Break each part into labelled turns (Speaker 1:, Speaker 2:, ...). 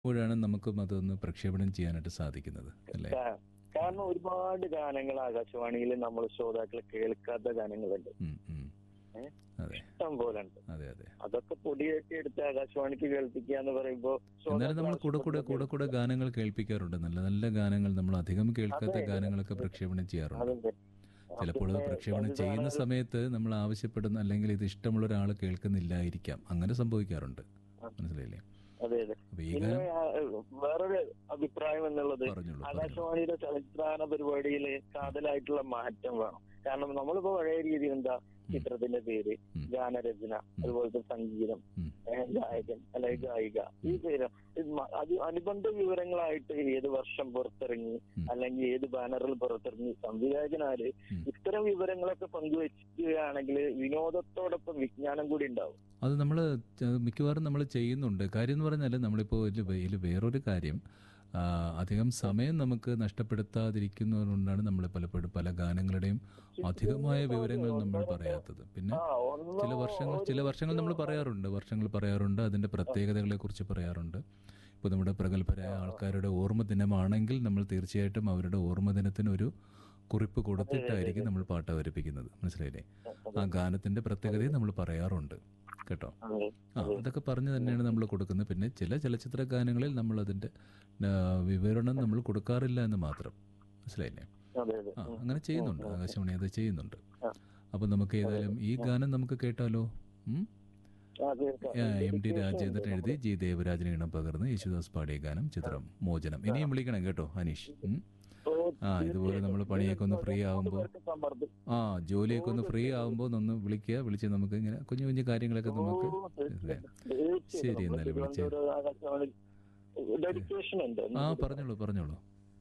Speaker 1: അപ്പോഴാണ് നമുക്കും അതൊന്ന് പ്രക്ഷേപണം ചെയ്യാനായിട്ട് സാധിക്കുന്നത് അല്ലേ
Speaker 2: കാ- കാരണം ഒരുപാട് ഗാനങ്ങൾ ആകാശവാണിയിൽ നമ്മൾ ശ്രോതാക്കൾ കേൾക്കാത്ത ഗാനങ്ങളുണ്ട്
Speaker 1: ഉം, ഉം.
Speaker 2: ഏ?
Speaker 1: അതെ
Speaker 2: ഇഷ്ടം പോലെ ഉണ്ട്
Speaker 1: അതെ അതെ
Speaker 2: അതൊക്കെ പൊടിയേറ്റി എടുത്ത് ആകാശവാണിക്ക് കേൾപ്പിക്കുക എന്ന് പറയുമ്പോ
Speaker 1: എന്നാലും നമ്മൾ കൂടെ കൂടെ കൂടെ കൂടെ ഗാനങ്ങൾ കേൾപ്പിക്കാറുണ്ട് നല്ല നല്ല ഗാനങ്ങൾ നമ്മൾ അധികം കേൾക്കാത്ത
Speaker 2: അതെ.
Speaker 1: ഗാനങ്ങളൊക്കെ പ്രക്ഷേപണം ചെയ്യാറുണ്ട്
Speaker 2: അതെ
Speaker 1: ചിലപ്പോൾ അത്
Speaker 2: പിന്നെ
Speaker 1: പ്രക്ഷേപണം
Speaker 2: അത്
Speaker 1: ചെയ്യുന്ന
Speaker 2: കാണാതെ-
Speaker 1: സമയത്ത് നമ്മൾ ആവശ്യപ്പെടുന്ന അല്ലെങ്കിൽ ഇത് ഇഷ്ടമുള്ള ഒരാൾ കേൾക്കുന്നില്ലായിരിക്കാം അങ്ങനെ സംഭവിക്കാറുണ്ട് മനസ്സിലായില്ലേ
Speaker 2: അതെ അതെ
Speaker 1: അപ്പൊ ഈ
Speaker 2: പിന്നെ
Speaker 1: ഗാനം
Speaker 2: ആ, വേറൊരു അഭിപ്രായം എന്നുള്ളത്
Speaker 1: പറഞ്ഞോളൂ പറഞ്ഞോളൂ
Speaker 2: ആകാശവാണിയുടെ ചലച്ചിത്രാന പരിപാടിയില് കാതലായിട്ടുള്ള മാറ്റം വേണം കാരണം നമ്മളിപ്പോ പഴയ രീതിയിൽ എന്താ ചിത്രത്തിന്റെ പേര്
Speaker 1: ഉം.
Speaker 2: ഗാനരചന അതുപോലത്തെ സംഗീതം
Speaker 1: ഉം.
Speaker 2: ഏ, ഗായകൻ അല്ലെങ്കിൽ ഗായിക ഈ പേര് ഇത് മ- അത് അനുബന്ധ വിവരങ്ങളായിട്ട് ഏത് വർഷം പുറത്തിറങ്ങി
Speaker 1: ഉം.
Speaker 2: അല്ലെങ്കിൽ ഏത് ബാനറിൽ പുറത്തിറങ്ങി സംവിധായകനാര്
Speaker 1: ഉം.
Speaker 2: ഇത്തരം വിവരങ്ങളൊക്കെ പങ്കുവെക്കുകയാണെങ്കിൽ വിനോദത്തോടൊപ്പം വിജ്ഞാനം കൂടി ഉണ്ടാവും
Speaker 1: അത് നമ്മൾ മിക്കവാറും നമ്മൾ ചെയ്യുന്നുണ്ട് കാര്യം എന്ന് പറഞ്ഞാൽ നമ്മളിപ്പോൾ ഇതിൽ വേ- ഇതിൽ വേറൊരു കാര്യം ആ, അധികം സമയം നമുക്ക് നഷ്ടപ്പെടുത്താതിരിക്കുന്നതുകൊണ്ടാണ് നമ്മൾ പലപ്പോഴും പല ഗാനങ്ങളുടെയും അധികമായ വിവരങ്ങൾ നമ്മൾ പറയാത്തത് പിന്നെ
Speaker 2: ആ ഒന്നോ
Speaker 1: ചില വർഷങ്ങൾ ചില വർഷങ്ങൾ നമ്മൾ പറയാറുണ്ട് വർഷങ്ങൾ പറയാറുണ്ട് അതിൻ്റെ പ്രത്യേകതകളെ കുറിച്ച് പറയാറുണ്ട് ഇപ്പോൾ നമ്മുടെ പ്രഗത്ഭരായ ആൾക്കാരുടെ ഓർമ്മ ദിനമാണെങ്കിൽ നമ്മൾ തീർച്ചയായിട്ടും അവരുടെ ഓർമ്മ ദിനത്തിന് ഒരു കുറിപ്പ് കൊടുത്തിട്ടായിരിക്കും നമ്മൾ പാട്ട് അവതരിപ്പിക്കുന്നത് മനസ്സിലായില്ലേ ആ ഗാനത്തിന്റെ പ്രത്യേകതയും നമ്മൾ പറയാറുണ്ട് കേട്ടോ
Speaker 2: അതെ.
Speaker 1: ആ അതൊക്കെ പറഞ്ഞു തന്നെയാണ് നമ്മൾ കൊടുക്കുന്നത് പിന്നെ ചില ചലച്ചിത്ര ഗാനങ്ങളിൽ നമ്മൾ അതിന്റെ ആ, വിവരണം നമ്മൾ കൊടുക്കാറില്ല എന്ന് മാത്രം മനസ്സിലായില്ലേ
Speaker 2: അതെ അതെ
Speaker 1: ആ അങ്ങനെ ചെയ്യുന്നുണ്ട് ആകാശവാണി അത് ചെയ്യുന്നുണ്ട്
Speaker 2: ആ.
Speaker 1: അപ്പൊ നമുക്ക് ഏതായാലും ഈ ഗാനം നമുക്ക് കേട്ടാലോ ഉം?
Speaker 2: ആ, കേൾക്കാം.
Speaker 1: ആ, എം ടി രാജേന്ദ്രൻ എഴുതി ജി ദേവരാജന് ഇണം പകർന്ന് യേശുദാസ് പാടിയ ഗാനം ചിത്രം മോചനം ഇനിയും വിളിക്കണം കേട്ടോ അനീഷ് ഉം?
Speaker 2: ഓ,
Speaker 1: ആ ഇതുപോലെ നമ്മൾ പണിയൊക്കെ ഒന്ന് ഫ്രീ ആവുമ്പോൾ
Speaker 2: പേർക്ക് സമ്മർദ്ദം.
Speaker 1: ആ ജോലിയൊക്കെ ഒന്ന് ഫ്രീ ആവുമ്പോൾ ഒന്ന് വിളിക്കുക വിളിച്ച് നമുക്ക് ഇങ്ങനെ കുഞ്ഞു കുഞ്ഞു കാര്യങ്ങളൊക്കെ നമുക്ക്
Speaker 2: ഓ, തീർച്ചയായും.
Speaker 1: ശരി,
Speaker 2: തീർച്ചയായും.
Speaker 1: എന്നാലും
Speaker 2: നമ്മൾ
Speaker 1: വിളിച്ചേ.
Speaker 2: തിരുവനന്തപുരം ആകാശവാണി ഡെഡിക്കേഷൻ ഉണ്ട്
Speaker 1: ആ പറഞ്ഞോളൂ പറഞ്ഞോളൂ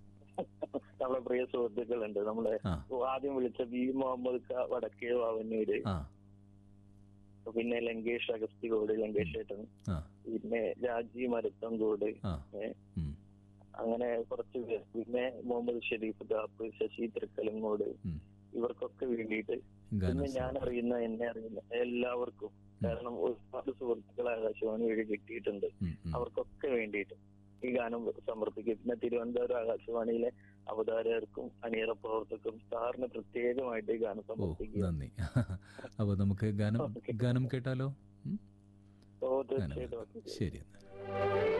Speaker 2: നമ്മളെ പ്രിയ സുഹൃത്തുക്കളുണ്ട് നമ്മളെ
Speaker 1: ആ
Speaker 2: ആദ്യം വിളിച്ച വി മുഹമ്മദ് ഖ വടക്കേ വാവന്നൂര്
Speaker 1: ആ
Speaker 2: പിന്നെ ലങ്കേഷ് അഗസ്തികോട് ലങ്കേഷ് ഏട്ടൻ
Speaker 1: ആ
Speaker 2: പിന്നെ രാജി മരത്തങ്കോട്
Speaker 1: ആ
Speaker 2: ഏ,
Speaker 1: ഉം,
Speaker 2: അങ്ങനെ കുറച്ച് പേർ പിന്നെ മുഹമ്മദ് ഷെരീഫ് ദാപ്പ് ശശി തൃക്കലങ്ങോട്
Speaker 1: ഉം.
Speaker 2: ഇവർക്കൊക്കെ വേണ്ടിയിട്ട്
Speaker 1: ഗാനം
Speaker 2: പിന്നെ ഞാൻ അറിയുന്ന എന്നെ അറിയുന്ന എല്ലാവർക്കും കാരണം ഒരുപാട് സുഹൃത്തുക്കൾ ആകാശവാണി വഴി കിട്ടിയിട്ടുണ്ട്
Speaker 1: ഉം, ഉം.
Speaker 2: അവർക്കൊക്കെ വേണ്ടിയിട്ട് ഈ ഗാനം സമർപ്പിക്കും പിന്നെ തിരുവനന്തപുരം ആകാശവാണിയിലെ അവതാരകർക്കും അണിയറ പ്രവർത്തകർക്കും സാറിന് പ്രത്യേകമായിട്ട് ഈ ഗാനം
Speaker 1: ഓ
Speaker 2: സമർപ്പിക്കുക
Speaker 1: നന്ദി അപ്പോൾ നമുക്ക് ഗാനം ഗാനം കേട്ടാലോ ഉം?
Speaker 2: ഓ
Speaker 1: ഗാനം
Speaker 2: തീർച്ചയായിട്ടും
Speaker 1: ശരി എന്നാൽ